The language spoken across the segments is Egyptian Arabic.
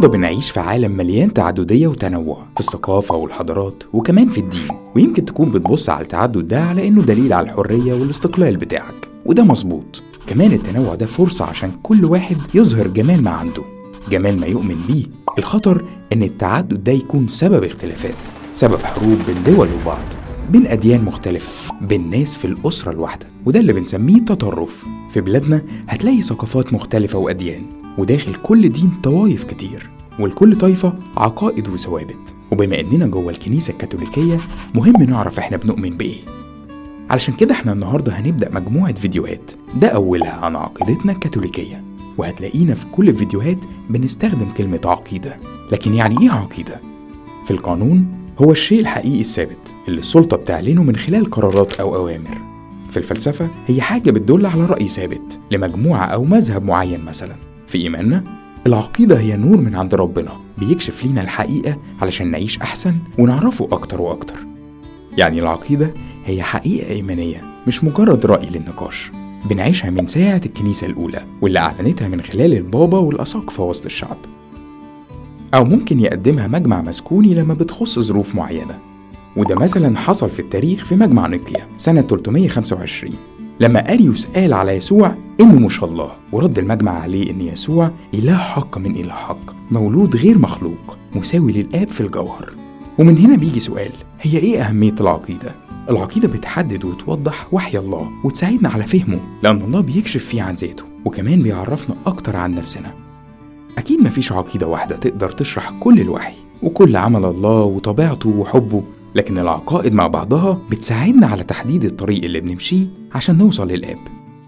النهاردة بنعيش في عالم مليان تعددية وتنوع في الثقافة والحضارات وكمان في الدين ويمكن تكون بتبص على التعدد ده على إنه دليل على الحرية والاستقلال بتاعك وده مظبوط كمان التنوع ده فرصة عشان كل واحد يظهر جمال ما عنده جمال ما يؤمن بيه الخطر إن التعدد ده يكون سبب اختلافات سبب حروب بين دول وبعض بين أديان مختلفة بين ناس في الأسرة الواحدة وده اللي بنسميه تطرف في بلادنا هتلاقي ثقافات مختلفة وأديان وداخل كل دين طوايف كتير ولكل طائفة عقائد وثوابت وبما إننا جوه الكنيسة الكاثوليكية مهم نعرف إحنا بنؤمن بإيه علشان كده إحنا النهاردة هنبدأ مجموعة فيديوهات ده أولها عن عقيدتنا الكاثوليكية وهتلاقينا في كل الفيديوهات بنستخدم كلمة عقيدة لكن يعني إيه عقيدة؟ في القانون هو الشيء الحقيقي الثابت اللي السلطة بتعلنه من خلال قرارات أو أوامر في الفلسفة هي حاجة بتدل على رأي ثابت لمجموعة أو مذهب معين مثلا في إيماننا العقيدة هي نور من عند ربنا بيكشف لينا الحقيقة علشان نعيش أحسن ونعرفه أكتر وأكتر يعني العقيدة هي حقيقة إيمانية مش مجرد رأي للنقاش بنعيشها من ساعة الكنيسة الأولى واللي أعلنتها من خلال البابا والأساقفة وسط الشعب أو ممكن يقدمها مجمع مسكوني لما بتخص ظروف معينة وده مثلا حصل في التاريخ في مجمع نيقيا سنة 325 لما أريوس قال على يسوع إنه مش الله ورد المجمع عليه إن يسوع إله حق من إله حق مولود غير مخلوق مساوي للآب في الجوهر ومن هنا بيجي سؤال هي إيه أهمية العقيدة؟ العقيدة بتحدد وتوضح وحي الله وتساعدنا على فهمه لأن الله بيكشف فيه عن ذاته وكمان بيعرفنا أكتر عن نفسنا أكيد مفيش عقيدة واحدة تقدر تشرح كل الوحي وكل عمل الله وطبيعته وحبه لكن العقائد مع بعضها بتساعدنا على تحديد الطريق اللي بنمشيه عشان نوصل للآب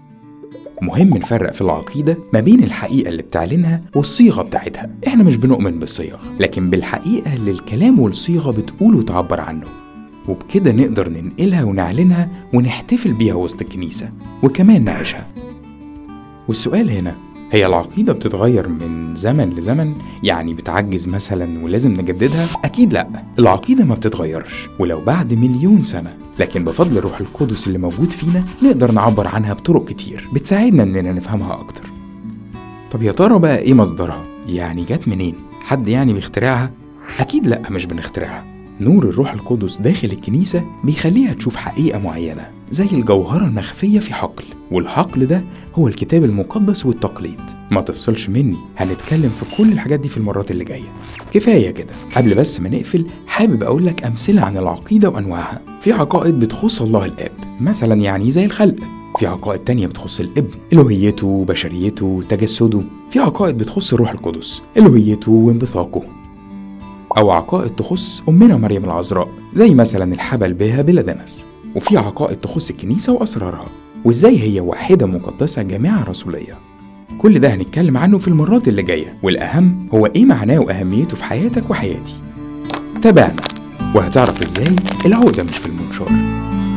مهم نفرق في العقيدة ما بين الحقيقة اللي بتعلنها والصيغة بتاعتها احنا مش بنؤمن بالصيغ لكن بالحقيقة اللي الكلام والصيغة بتقول وتعبر عنه وبكده نقدر ننقلها ونعلنها ونحتفل بيها وسط الكنيسة وكمان نعيشها والسؤال هنا هي العقيدة بتتغير من زمن لزمن يعني بتعجز مثلا ولازم نجددها؟ أكيد لأ العقيدة ما بتتغيرش ولو بعد مليون سنة لكن بفضل الروح القدس اللي موجود فينا نقدر نعبر عنها بطرق كتير بتساعدنا إننا نفهمها أكتر طب يا ترى بقى إيه مصدرها؟ يعني جت منين؟ حد يعني بيخترعها؟ أكيد لأ مش بنخترعها نور الروح القدس داخل الكنيسة بيخليها تشوف حقيقة معينة زي الجوهرة المخفية في حقل والحقل ده هو الكتاب المقدس والتقليد ما تفصلش مني هنتكلم في كل الحاجات دي في المرات اللي جاية كفاية كده قبل بس ما نقفل حابب أقول لك أمثلة عن العقيدة وأنواعها في عقائد بتخص الله الآب مثلا يعني زي الخلق في عقائد تانية بتخص الابن إلوهيته بشريته تجسده في عقائد بتخص الروح القدس إلوهيته وانبثاقه أو عقائد تخص أمنا مريم العذراء زي مثلا الحبل بها بلا دنس وفي عقائد تخص الكنيسة وأسرارها وإزاي هي واحدة مقدسة جامعة رسولية كل ده هنتكلم عنه في المرات اللي جاية والأهم هو إيه معناه وأهميته في حياتك وحياتي تابعنا وهتعرف إزاي العقدة مش في المنشار